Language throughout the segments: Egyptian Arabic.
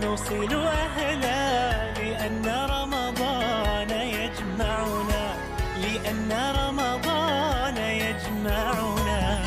نوصل أهلا لأن رمضان يجمعنا لأن رمضان يجمعنا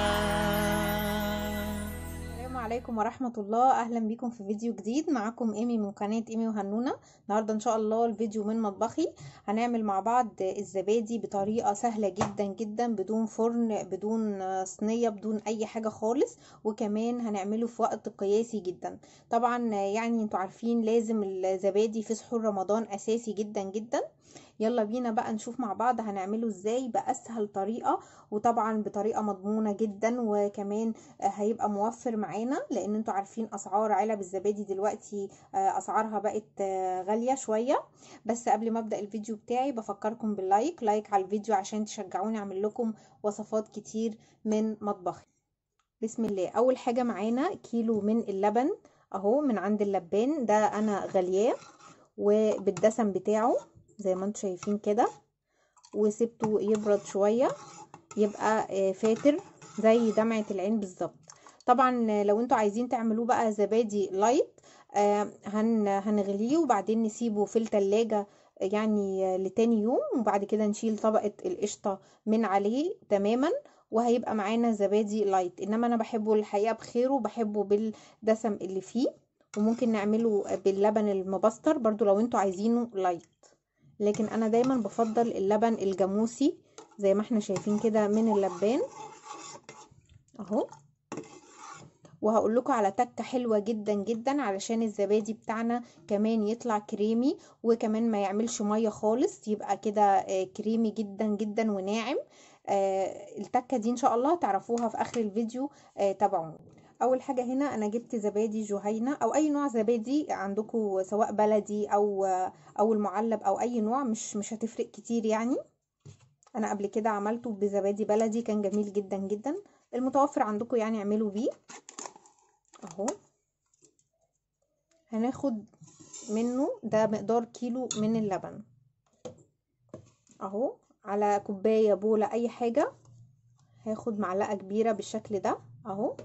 السلام عليكم ورحمة الله أهلا بيكم في فيديو جديد معاكم إيمي من قناة إيمي وهنونة النهاردة إن شاء الله الفيديو من مطبخي هنعمل مع بعض الزبادي بطريقة سهلة جدا جدا بدون فرن بدون صينية بدون أي حاجة خالص وكمان هنعمله في وقت قياسي جدا طبعا يعني انتوا عارفين لازم الزبادي في سحور رمضان أساسي جدا جدا يلا بينا بقى نشوف مع بعض هنعمله ازاي بأسهل طريقة وطبعا بطريقة مضمونة جدا وكمان هيبقى موفر معانا لان انتوا عارفين اسعار علب الزبادي دلوقتي اسعارها بقت غالية شوية بس قبل ما ابدأ الفيديو بتاعي بفكركم باللايك لايك على الفيديو عشان تشجعوني اعمل لكم وصفات كتير من مطبخي بسم الله اول حاجة معانا كيلو من اللبن اهو من عند اللبان ده انا غلياه وبالدسم بتاعه زي ما انتم شايفين كده وسبته يبرد شوية يبقى فاتر زي دمعة العين بالظبط طبعا لو انتوا عايزين تعملوه بقى زبادي لايت هن هنغليه وبعدين نسيبه في التلاجة يعني لتاني يوم وبعد كده نشيل طبقة القشطة من عليه تماما وهيبقى معانا زبادي لايت انما انا بحبه الحقيقة بخيره بحبه بالدسم اللي فيه وممكن نعمله باللبن المبستر برضو لو انتوا عايزينه لايت لكن انا دايما بفضل اللبن الجاموسي زي ما احنا شايفين كده من اللبان اهو وهقول لكم على تكه حلوه جدا جدا علشان الزبادي بتاعنا كمان يطلع كريمي وكمان ما يعملش ميه خالص يبقى كده كريمي جدا جدا وناعم التكه دي ان شاء الله تعرفوها في اخر الفيديو تابعوني اول حاجه هنا انا جبت زبادي جهينه او اي نوع زبادي عندكم سواء بلدي او او المعلب او اي نوع مش مش هتفرق كتير يعني انا قبل كده عملته بزبادي بلدي كان جميل جدا جدا المتوفر عندكم يعني اعملوا بيه اهو هناخد منه ده مقدار كيلو من اللبن اهو على كوبايه بوله اي حاجه هاخد معلقه كبيره بالشكل ده اهو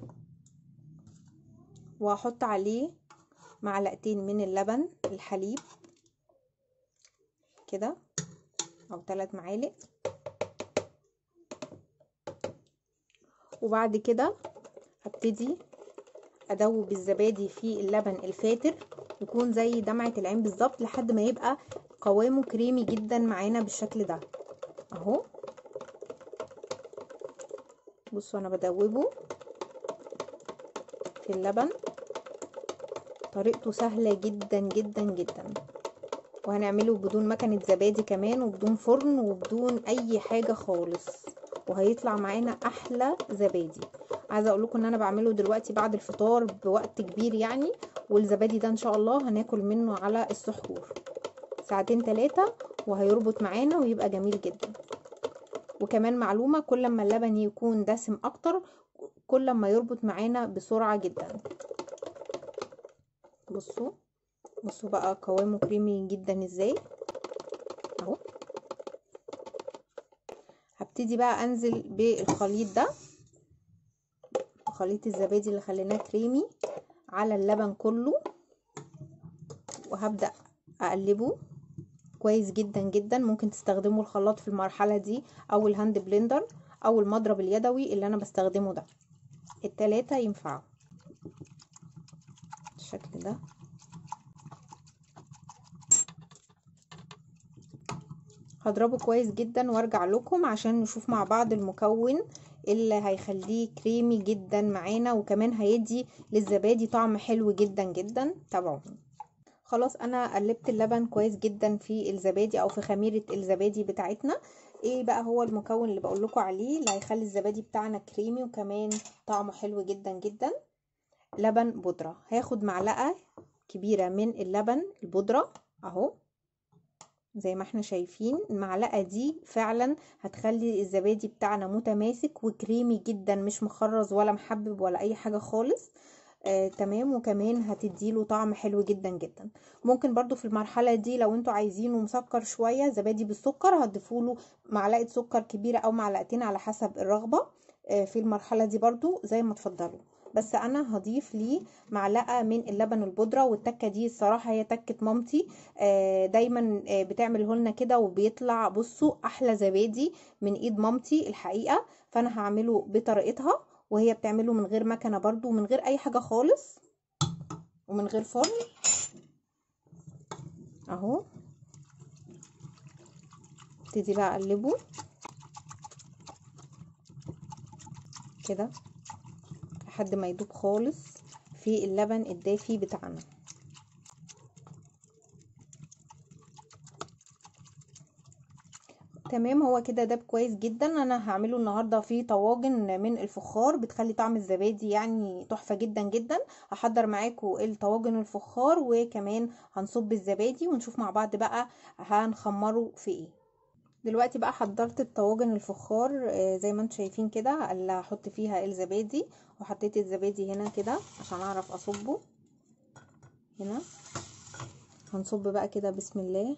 وهحط عليه معلقتين من اللبن الحليب كده او ثلاث معالق وبعد كده هبتدي ادوب الزبادي في اللبن الفاتر يكون زي دمعة العين بالظبط لحد ما يبقى قوامه كريمي جدا معانا بالشكل ده اهو بصوا انا بدوبه في اللبن طريقته سهلة جدا جدا جدا وهنعمله بدون مكنة زبادي كمان وبدون فرن وبدون اي حاجة خالص وهيطلع معانا احلى زبادي عايزه اقول لكم ان انا بعمله دلوقتي بعد الفطار بوقت كبير يعني والزبادي ده ان شاء الله هناكل منه على السحور ساعتين ثلاثة وهيربط معانا ويبقى جميل جدا وكمان معلومة كل ما اللبن يكون دسم اكتر كل ما يربط معانا بسرعة جدا بصوا بصوا بقى قوامه كريمي جدا ازاي اهو هبتدي بقى انزل بالخليط ده خليط الزبادي اللي خليناه كريمي على اللبن كله وهبدأ اقلبه كويس جدا جدا ممكن تستخدموا الخلاط في المرحلة دي او الهاند بلندر او المضرب اليدوي اللي انا بستخدمه ده التلاتة ينفعوا بالشكل ده هضربه كويس جدا وارجع لكم عشان نشوف مع بعض المكون اللي هيخليه كريمي جدا معانا وكمان هيدي للزبادي طعم حلو جدا جدا تابعوني خلاص انا قلبت اللبن كويس جدا في الزبادي او في خميره الزبادي بتاعتنا ايه بقى هو المكون اللي بقول لكم عليه اللي هيخلي الزبادي بتاعنا كريمي وكمان طعمه حلو جدا جدا لبن بودره هاخد معلقه كبيره من اللبن البودره اهو زي ما احنا شايفين المعلقه دي فعلا هتخلي الزبادي بتاعنا متماسك وكريمي جدا مش مخرز ولا محبب ولا اي حاجه خالص آه، تمام وكمان هتديله طعم حلو جدا جدا ممكن برضو في المرحلة دي لو انتوا عايزينه مسكر شوية زبادي بالسكر هتضيفوله معلقة سكر كبيرة او معلقتين على حسب الرغبة آه، في المرحلة دي برضو زي ما تفضلوا بس انا هضيف ليه معلقه من اللبن البودره والتكه دي الصراحه هي تكه مامتي آه، دايما آه، بتعمله لنا كده وبيطلع بصوا احلى زبادي من ايد مامتي الحقيقه فانا هعمله بطريقتها وهي بتعمله من غير مكنه برضو ومن غير اي حاجه خالص ومن غير فرن اهو ابتدي بقى اقلبه كده لحد ما يدوب خالص في اللبن الدافي بتاعنا تمام هو كده داب كويس جدا انا هعمله النهارده في طواجن من الفخار بتخلي طعم الزبادي يعني تحفه جدا جدا هحضر معاكم الطواجن الفخار وكمان هنصب الزبادي ونشوف مع بعض بقى هنخمره في ايه دلوقتي بقى حضرت الطواجن الفخار آه، زي ما انتم شايفين كده اللي هحط فيها الزبادي وحطيت الزبادي هنا كده عشان اعرف اصبه هنا هنصب بقى كده بسم الله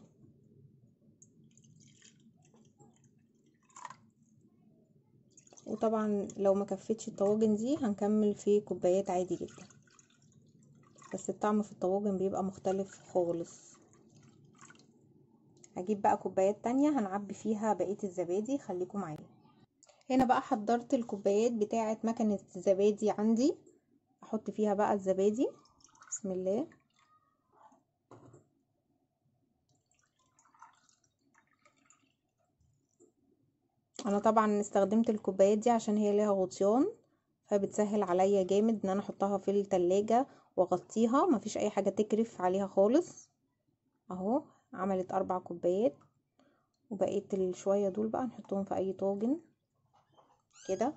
وطبعا لو ما كفتش الطواجن دي هنكمل في كوبايات عادي جدا بس الطعم في الطواجن بيبقى مختلف خالص هجيب بقى كوبايات تانية هنعبي فيها بقية الزبادي خليكم معايا هنا بقى حضرت الكوبايات بتاعة مكنة الزبادي عندي احط فيها بقى الزبادي بسم الله انا طبعا استخدمت الكوبايات دي عشان هي ليها غطيان فبتسهل عليا جامد ان انا احطها في التلاجة واغطيها مفيش اي حاجة تكرف عليها خالص اهو عملت اربع كوبايات وبقية الشوية دول بقى نحطهم في اي طاجن كده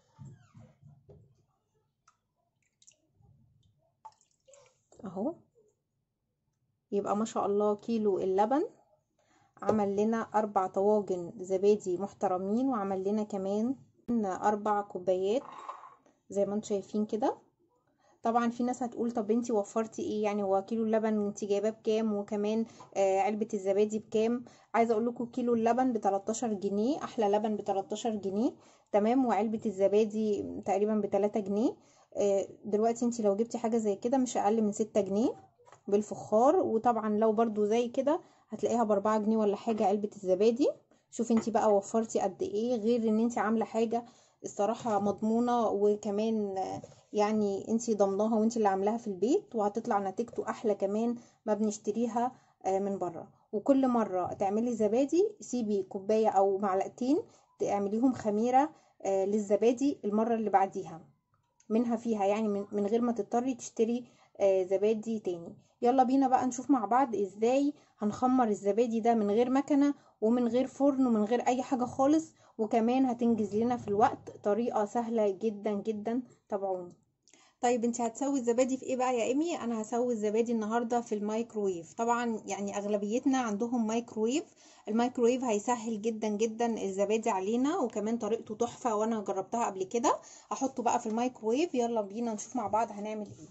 اهو يبقى ما شاء الله كيلو اللبن عمل لنا اربع طواجن زبادي محترمين وعمل لنا كمان اربع كوبايات زي ما انتم شايفين كده طبعا في ناس هتقول طب انتي وفرتي ايه يعني هو كيلو اللبن انتي جايباه بكام وكمان آه علبة الزبادي بكام عايزه اقول لكم كيلو اللبن ب 13 جنيه احلى لبن ب 13 جنيه تمام وعلبة الزبادي تقريبا ب 3 جنيه آه دلوقتي انتي لو جبتي حاجه زي كده مش اقل من 6 جنيه بالفخار وطبعا لو برضو زي كده هتلاقيها باربعة جنيه ولا حاجة علبة الزبادي شوفي انتي بقى وفرتي قد ايه غير ان انتي عاملة حاجة الصراحة مضمونة وكمان يعني انتي ضمناها وانتي اللي عاملاها في البيت وهتطلع نتيجته احلى كمان ما بنشتريها من بره وكل مرة تعملي زبادي سيبي كوباية او معلقتين تعمليهم خميرة للزبادي المرة اللي بعديها منها فيها يعني من غير ما تضطري تشتري زبادي تاني يلا بينا بقى نشوف مع بعض ازاي هنخمر الزبادي ده من غير مكنة ومن غير فرن ومن غير اي حاجة خالص وكمان هتنجز لنا في الوقت طريقة سهلة جدا جدا تابعوني طيب انت هتسوي الزبادي في ايه بقى يا ايمي انا هسوي الزبادي النهارده في الميكرويف طبعا يعني اغلبيتنا عندهم مايكرويف الميكرويف هيسهل جدا جدا الزبادي علينا وكمان طريقته تحفه وانا جربتها قبل كده احطه بقى في الميكرويف يلا بينا نشوف مع بعض هنعمل ايه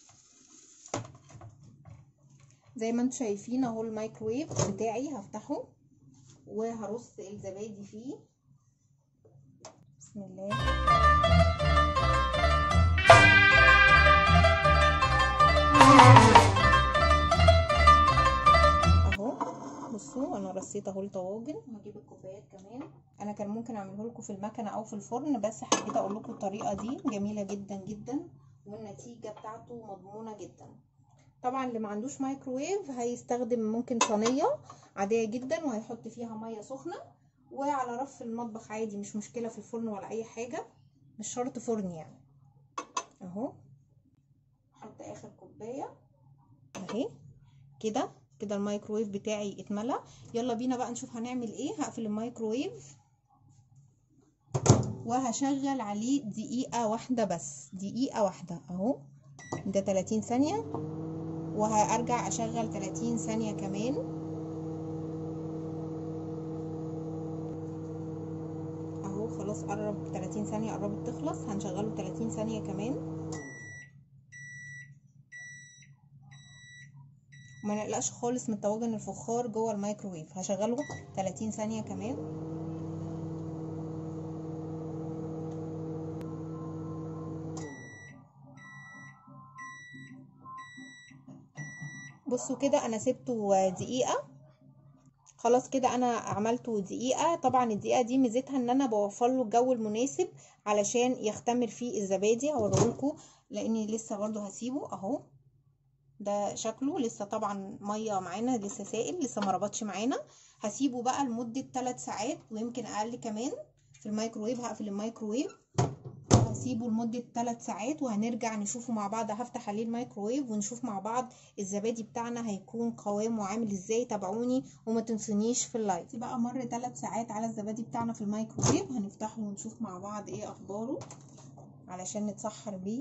زي ما انتم شايفين اهو الميكرويف بتاعي هفتحه وهرص الزبادي فيه بسم الله اهو بصوا انا رصيت اهو الطواجن وهجيب الكوبايات كمان انا كان ممكن اعمله لكم في المكنه او في الفرن بس حبيت اقول لكم الطريقه دي جميله جدا جدا والنتيجه بتاعته مضمونه جدا طبعا اللي ما عندوش مايكرويف هيستخدم ممكن صينيه عاديه جدا وهيحط فيها ميه سخنه وعلى رف المطبخ عادي مش مشكله في الفرن ولا اي حاجه مش شرط فرن يعني اهو احط اخر كوبايه اهي كده كده الميكرويف بتاعي اتملى يلا بينا بقى نشوف هنعمل ايه هقفل الميكرويف وهشغل عليه دقيقه واحده بس دقيقه واحده اهو ده 30 ثانيه وهرجع اشغل 30 ثانيه كمان اهو خلاص قرب 30 ثانيه قربت تخلص هنشغله 30 ثانيه كمان وما نقلقش خالص من طواجن الفخار جوه الميكروويف هشغله 30 ثانيه كمان بصوا كده انا سبته دقيقه خلاص كده انا عملته دقيقه طبعا الدقيقه دي ميزتها ان انا بوفر له الجو المناسب علشان يختمر فيه الزبادي هوريهولكوا لاني لسه برضو هسيبه اهو ده شكله لسه طبعا ميه معانا لسه سائل لسه ما ربطش معانا هسيبه بقى لمده 3 ساعات ويمكن اقل كمان في الميكروويف هقفل الميكروويف هسيبه لمدة 3 ساعات وهنرجع نشوفه مع بعض هفتح عليه الميكروويف ونشوف مع بعض الزبادي بتاعنا هيكون قوامه عامل ازاي تابعوني وما تنسونيش في اللايك بقى مر 3 ساعات على الزبادي بتاعنا في الميكروويف هنفتحه ونشوف مع بعض ايه اخباره علشان نتسحر بيه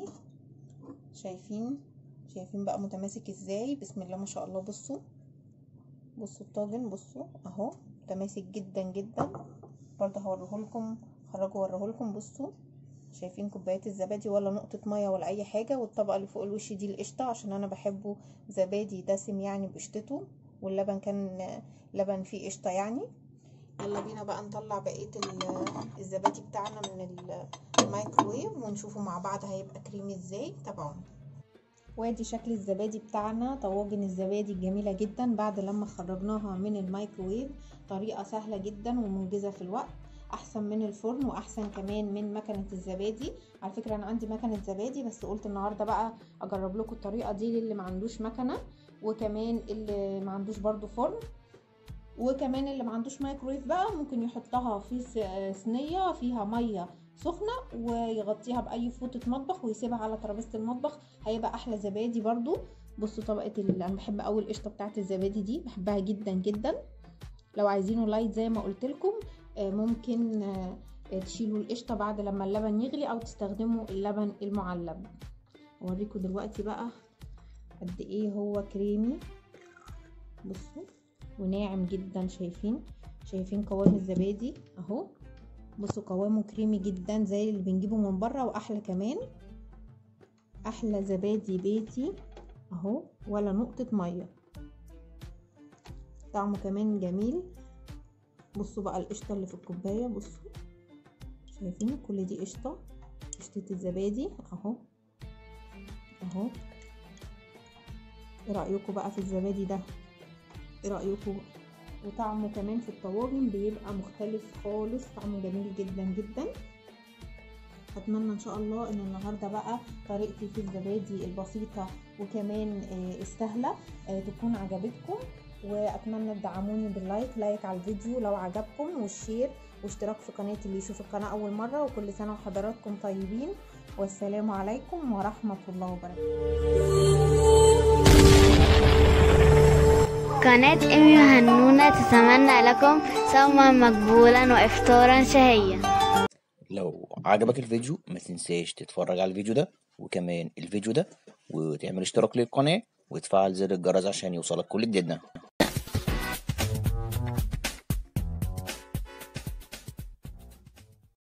شايفين شايفين بقى متماسك ازاي بسم الله ما شاء الله بصوا بصوا الطاجن بصوا اهو متماسك جدا جدا برضه هوريهولكم خرجوا وريهولكم بصوا شايفين كوبايه الزبادي ولا نقطه ميه ولا اي حاجه والطبقه اللي فوق الوش دي القشطه عشان انا بحبه زبادي دسم يعني بقشطته واللبن كان لبن فيه قشطه يعني يلا بينا بقى نطلع بقيه الزبادي بتاعنا من الميكروويف ونشوفه مع بعض هيبقى كريمي ازاي تابعونا وادي شكل الزبادي بتاعنا طواجن الزبادي الجميله جدا بعد لما خرجناها من الميكروويف طريقه سهله جدا ومنجزه في الوقت احسن من الفرن واحسن كمان من مكنه الزبادي على فكره انا عندي مكنه زبادي بس قلت النهارده بقى اجرب لكم الطريقه دي للي ما عندوش مكنه وكمان اللي ما عندوش برضو فرن وكمان اللي ما عندوش مايكرويف بقى ممكن يحطها في صينيه فيها ميه سخنه ويغطيها باي فوطه مطبخ ويسيبها على ترابيزه المطبخ هيبقى احلى زبادي برضو بصوا طبقه اللي انا بحب قوي القشطه بتاعه الزبادي دي بحبها جدا جدا لو عايزينه لايت زي ما قلت لكم ممكن تشيلوا القشطه بعد لما اللبن يغلي او تستخدموا اللبن المعلب اوريكم دلوقتي بقى قد ايه هو كريمي بصوا وناعم جدا شايفين شايفين قوام الزبادي اهو بصوا قوامه كريمي جدا زي اللي بنجيبه من بره واحلى كمان احلى زبادي بيتي اهو ولا نقطه ميه طعمه كمان جميل بصوا بقى القشطه اللي في الكوبايه بصوا شايفين كل دي قشطه قشطه الزبادي اهو اهو ايه رايكم بقى في الزبادي ده ايه رايكم وطعمه كمان في الطواجن بيبقى مختلف خالص طعمه جميل جدا جدا اتمنى ان شاء الله ان النهارده بقى طريقتي في الزبادي البسيطه وكمان السهله تكون عجبتكم واتمنى تدعموني باللايك لايك على الفيديو لو عجبكم والشير واشتراك في قناتي اللي يشوف القناه اول مره وكل سنه وحضراتكم طيبين والسلام عليكم ورحمه الله وبركاته قناة إمي وهنونة تتمنى لكم صوما مقبولا وإفطارا شهيا لو عجبك الفيديو ما تنساش تتفرج على الفيديو ده وكمان الفيديو ده وتعمل اشتراك للقناة وتفعل زر الجرس عشان يوصلك كل جديدنا